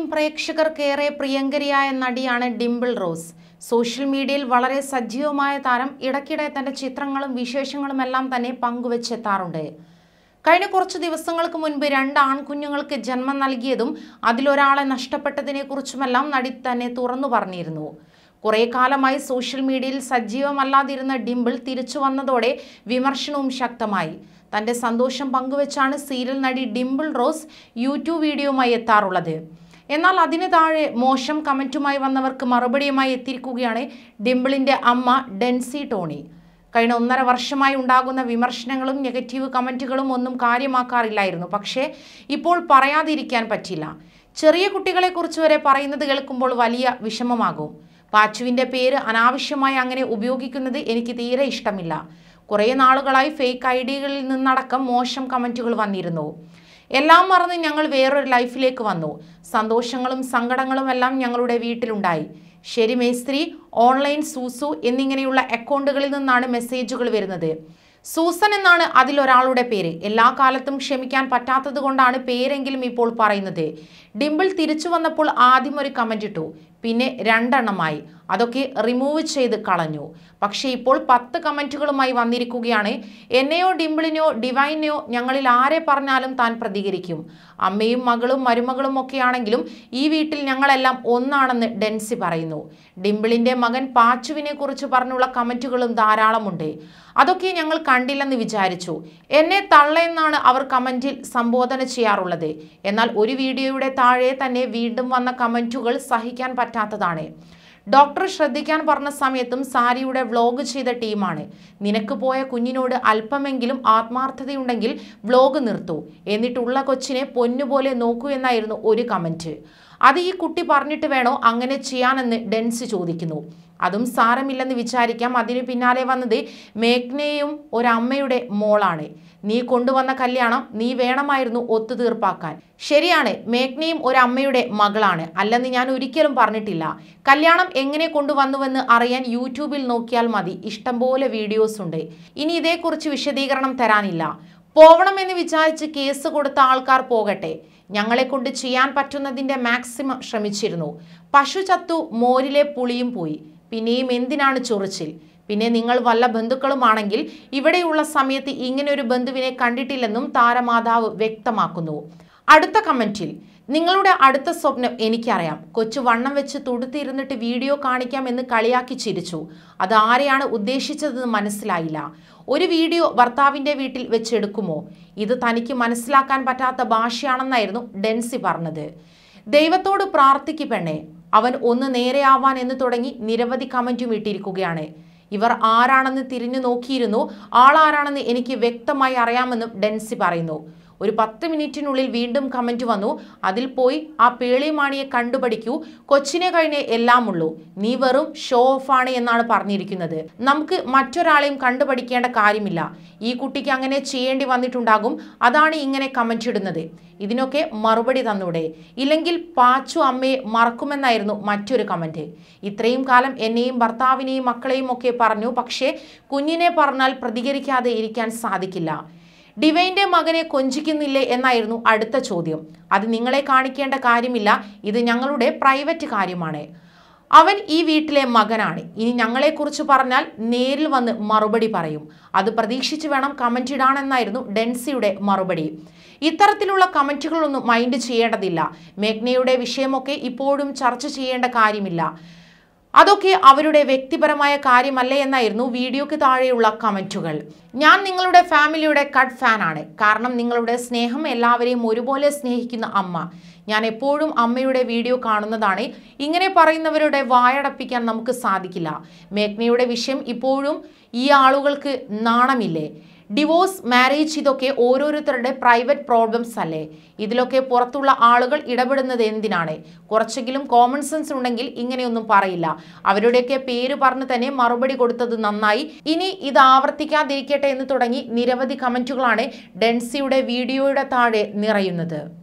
പ്രേക്ഷകർക്കേറെ പ്രിയങ്കരിയായ നടിയാണ് Dimple rose social മീഡിയയിൽ വളരെ സജീവമായ താരം ഇടയ്ക്കിടെ തന്റെ ചിത്രങ്ങളും വിശേഷങ്ങളും എല്ലാം തന്നെ പങ്കുവച്ചെത്താറുണ്ട് കഴിഞ്ഞ കുറച്ച് ദിവസങ്ങൾക്ക് മുൻപ് രണ്ട് ആൺകുഞ്ഞുങ്ങൾക്ക് ജന്മം നൽകിയതും അതിലൊരാളെ നഷ്ടപ്പെട്ടതിനെക്കുറിച്ചുമെല്ലാം നടി തന്നെ തുറന്നു പറഞ്ഞിരുന്നു കുറേ കാലമായി സോഷ്യൽ മീഡിയയിൽ സജീവമല്ലാതിരുന്ന ഡിംപിൾ തിരിച്ചു വന്നതോടെ വിമർശനവും ശക്തമായി തന്റെ സന്തോഷം പങ്കുവച്ചാണ് സീരിയൽ നടി ഡിംപിൾ റോസ് യൂട്യൂബ് വീഡിയോയുമായി എത്താറുള്ളത് എന്നാൽ അതിന് താഴെ മോശം കമൻറ്റുമായി വന്നവർക്ക് മറുപടിയുമായി എത്തിയിരിക്കുകയാണ് ഡിംപിളിന്റെ അമ്മ ഡെൻസി ടോണി കഴിഞ്ഞ ഒന്നര വർഷമായി ഉണ്ടാകുന്ന വിമർശനങ്ങളും നെഗറ്റീവ് കമൻറ്റുകളും ഒന്നും കാര്യമാക്കാറില്ലായിരുന്നു പക്ഷേ ഇപ്പോൾ പറയാതിരിക്കാൻ പറ്റില്ല ചെറിയ കുട്ടികളെക്കുറിച്ച് വരെ പറയുന്നത് കേൾക്കുമ്പോൾ വലിയ വിഷമമാകും പാച്ചുവിൻ്റെ പേര് അനാവശ്യമായി അങ്ങനെ ഉപയോഗിക്കുന്നത് എനിക്ക് തീരെ ഇഷ്ടമില്ല കുറേ നാളുകളായി ഫേക്ക് ഐ ഡികളിൽ നിന്നടക്കം മോശം കമൻറ്റുകൾ വന്നിരുന്നു എല്ലാം മറന്ന് ഞങ്ങൾ വേറൊരു ലൈഫിലേക്ക് വന്നു സന്തോഷങ്ങളും സങ്കടങ്ങളും എല്ലാം ഞങ്ങളുടെ വീട്ടിലുണ്ടായി ശരി മേസ്ത്രി ഓൺലൈൻ സൂസു എന്നിങ്ങനെയുള്ള അക്കൗണ്ടുകളിൽ നിന്നാണ് മെസ്സേജുകൾ വരുന്നത് സൂസൻ എന്നാണ് അതിലൊരാളുടെ പേര് എല്ലാ കാലത്തും ക്ഷമിക്കാൻ പറ്റാത്തത് കൊണ്ടാണ് പേരെങ്കിലും ഇപ്പോൾ പറയുന്നത് ഡിംപിൾ തിരിച്ചു വന്നപ്പോൾ ആദ്യം ഒരു കമൻ്റ് ഇട്ടു പിന്നെ രണ്ടെണ്ണമായി അതൊക്കെ റിമൂവ് ചെയ്ത് കളഞ്ഞു പക്ഷേ ഇപ്പോൾ പത്ത് കമൻറ്റുകളുമായി വന്നിരിക്കുകയാണ് എന്നെയോ ഡിംപിളിനെയോ ഡിവൈനെയോ ഞങ്ങളിൽ ആരെ പറഞ്ഞാലും താൻ പ്രതികരിക്കും അമ്മയും മകളും മരുമകളും ഒക്കെ ആണെങ്കിലും ഈ വീട്ടിൽ ഞങ്ങളെല്ലാം ഒന്നാണെന്ന് ഡെൻസി പറയുന്നു ഡിംപിളിൻ്റെ മകൻ പാച്ചുവിനെ കുറിച്ച് പറഞ്ഞുള്ള കമൻറ്റുകളും ധാരാളമുണ്ട് അതൊക്കെ ഞങ്ങൾ കണ്ടില്ലെന്ന് വിചാരിച്ചു എന്നെ തള്ളയെന്നാണ് അവർ കമൻറ്റിൽ സംബോധന ചെയ്യാറുള്ളത് എന്നാൽ ഒരു വീഡിയോയുടെ താഴെ തന്നെ വീണ്ടും വന്ന കമൻറ്റുകൾ സഹിക്കാൻ പറ്റാത്തതാണ് ഡോക്ടർ ശ്രദ്ധിക്കാൻ പറഞ്ഞ സമയത്തും സാരിയുടെ വ്ലോഗ് ചെയ്ത ടീമാണ് നിനക്ക് പോയ കുഞ്ഞിനോട് അല്പമെങ്കിലും ആത്മാർത്ഥതയുണ്ടെങ്കിൽ വ്ലോഗ് നിർത്തൂ എന്നിട്ടുള്ള കൊച്ചിനെ പൊന്നുപോലെ നോക്കൂ എന്നായിരുന്നു ഒരു കമൻറ്റ് അത് ഈ കുട്ടി പറഞ്ഞിട്ട് വേണോ അങ്ങനെ ചെയ്യാനെന്ന് ഡെൻസ് ചോദിക്കുന്നു അതും സാരമില്ലെന്ന് വിചാരിക്കാം അതിന് പിന്നാലെ വന്നത് മേഘ്നയും ഒരമ്മയുടെ മോളാണ് നീ കൊണ്ടുവന്ന കല്യാണം നീ വേണമായിരുന്നു ഒത്തുതീർപ്പാക്കാൻ ശരിയാണ് മേഘ്നയും ഒരമ്മയുടെ മകളാണ് അല്ലെന്ന് ഞാൻ ഒരിക്കലും പറഞ്ഞിട്ടില്ല കല്യാണം എങ്ങനെ കൊണ്ടുവന്നുവെന്ന് അറിയാൻ യൂട്യൂബിൽ നോക്കിയാൽ മതി ഇഷ്ടംപോലെ വീഡിയോസ് ഉണ്ട് ഇനി ഇതേക്കുറിച്ച് വിശദീകരണം തരാനില്ല പോവണമെന്ന് വിചാരിച്ച് കേസ് കൊടുത്ത ആൾക്കാർ പോകട്ടെ ഞങ്ങളെ കൊണ്ട് ചെയ്യാൻ പറ്റുന്നതിൻ്റെ മാക്സിമം ശ്രമിച്ചിരുന്നു പശു ചത്തു മോരിലെ പുളിയും പോയി പിന്നെയും എന്തിനാണ് ചൊറിച്ചിൽ പിന്നെ നിങ്ങൾ വല്ല ബന്ധുക്കളുമാണെങ്കിൽ ഇവിടെയുള്ള സമയത്ത് ഇങ്ങനെ ഒരു ബന്ധുവിനെ കണ്ടിട്ടില്ലെന്നും താരമാതാവ് വ്യക്തമാക്കുന്നു അടുത്ത കമൻറ്റിൽ നിങ്ങളുടെ അടുത്ത സ്വപ്നം എനിക്കറിയാം കൊച്ചു വണ്ണം വെച്ച് തുടുത്തിരുന്നിട്ട് വീഡിയോ കാണിക്കാം എന്ന് കളിയാക്കി ചിരിച്ചു അത് ആരെയാണ് ഉദ്ദേശിച്ചതെന്ന് മനസ്സിലായില്ല ഒരു വീഡിയോ ഭർത്താവിൻ്റെ വീട്ടിൽ വെച്ചെടുക്കുമോ ഇത് തനിക്ക് മനസ്സിലാക്കാൻ പറ്റാത്ത ഭാഷയാണെന്നായിരുന്നു ഡെൻസി പറഞ്ഞത് ദൈവത്തോട് പ്രാർത്ഥിക്കു പെണ്ണെ അവൻ ഒന്ന് നേരെയാവാൻ എന്ന് തുടങ്ങി നിരവധി കമൻറ്റും ഇട്ടിരിക്കുകയാണ് ഇവർ ആരാണെന്ന് തിരിഞ്ഞു നോക്കിയിരുന്നു ആളാരാണെന്ന് എനിക്ക് വ്യക്തമായി അറിയാമെന്നും ഡെൻസി പറയുന്നു ഒരു പത്ത് മിനിറ്റിനുള്ളിൽ വീണ്ടും കമൻറ്റ് വന്നു അതിൽ പോയി ആ പേളിമാണിയെ കണ്ടുപഠിക്കൂ കൊച്ചിനെ കഴിഞ്ഞേ എല്ലാം ഉള്ളൂ നീ വെറും ഷോ ഓഫ് ആണ് എന്നാണ് പറഞ്ഞിരിക്കുന്നത് നമുക്ക് മറ്റൊരാളെയും കണ്ടുപഠിക്കേണ്ട കാര്യമില്ല ഈ കുട്ടിക്ക് അങ്ങനെ ചെയ്യേണ്ടി വന്നിട്ടുണ്ടാകും അതാണ് ഇങ്ങനെ കമൻറ്റ് ഇടുന്നത് ഇതിനൊക്കെ മറുപടി തന്നൂടെ ഇല്ലെങ്കിൽ പാച്ചു അമ്മയെ മറക്കുമെന്നായിരുന്നു മറ്റൊരു കമൻറ്റ് ഇത്രയും കാലം എന്നെയും ഭർത്താവിനെയും മക്കളെയും ഒക്കെ പറഞ്ഞു പക്ഷേ കുഞ്ഞിനെ പറഞ്ഞാൽ പ്രതികരിക്കാതെ ഇരിക്കാൻ സാധിക്കില്ല ഡിവൈൻ്റെ മകനെ കൊഞ്ചിക്കുന്നില്ലേ എന്നായിരുന്നു അടുത്ത ചോദ്യം അത് നിങ്ങളെ കാണിക്കേണ്ട കാര്യമില്ല ഇത് ഞങ്ങളുടെ പ്രൈവറ്റ് കാര്യമാണ് അവൻ ഈ വീട്ടിലെ മകനാണ് ഇനി ഞങ്ങളെക്കുറിച്ച് പറഞ്ഞാൽ നേരിൽ വന്ന് മറുപടി പറയും അത് പ്രതീക്ഷിച്ച് വേണം കമൻ്റ് ഇടാനെന്നായിരുന്നു ഡെൻസിയുടെ മറുപടി ഇത്തരത്തിലുള്ള കമൻറ്റുകളൊന്നും മൈൻഡ് ചെയ്യേണ്ടതില്ല മേഘ്നയുടെ വിഷയമൊക്കെ ഇപ്പോഴും ചർച്ച ചെയ്യേണ്ട കാര്യമില്ല അതൊക്കെ അവരുടെ വ്യക്തിപരമായ കാര്യമല്ലേ എന്നായിരുന്നു വീഡിയോയ്ക്ക് താഴെയുള്ള കമൻറ്റുകൾ ഞാൻ നിങ്ങളുടെ ഫാമിലിയുടെ കട്ട് ഫാനാണ് കാരണം നിങ്ങളുടെ സ്നേഹം എല്ലാവരെയും ഒരുപോലെ സ്നേഹിക്കുന്ന അമ്മ ഞാൻ എപ്പോഴും അമ്മയുടെ വീഡിയോ കാണുന്നതാണ് ഇങ്ങനെ പറയുന്നവരുടെ വായടപ്പിക്കാൻ നമുക്ക് സാധിക്കില്ല മേഘ്നയുടെ വിഷയം ഇപ്പോഴും ഈ ആളുകൾക്ക് നാണമില്ലേ ഡിവോഴ്സ് മാരേജ് ഇതൊക്കെ ഓരോരുത്തരുടെ പ്രൈവറ്റ് പ്രോബ്ലംസ് അല്ലേ ഇതിലൊക്കെ പുറത്തുള്ള ആളുകൾ ഇടപെടുന്നത് എന്തിനാണ് കുറച്ചെങ്കിലും കോമൺ സെൻസ് ഉണ്ടെങ്കിൽ ഇങ്ങനെയൊന്നും പറയില്ല അവരുടെയൊക്കെ പേര് പറഞ്ഞ് തന്നെ മറുപടി കൊടുത്തത് നന്നായി ഇനി ഇത് ആവർത്തിക്കാതിരിക്കട്ടെ എന്ന് തുടങ്ങി നിരവധി കമൻറ്റുകളാണ് ഡെൻസിയുടെ വീഡിയോയുടെ താഴെ നിറയുന്നത്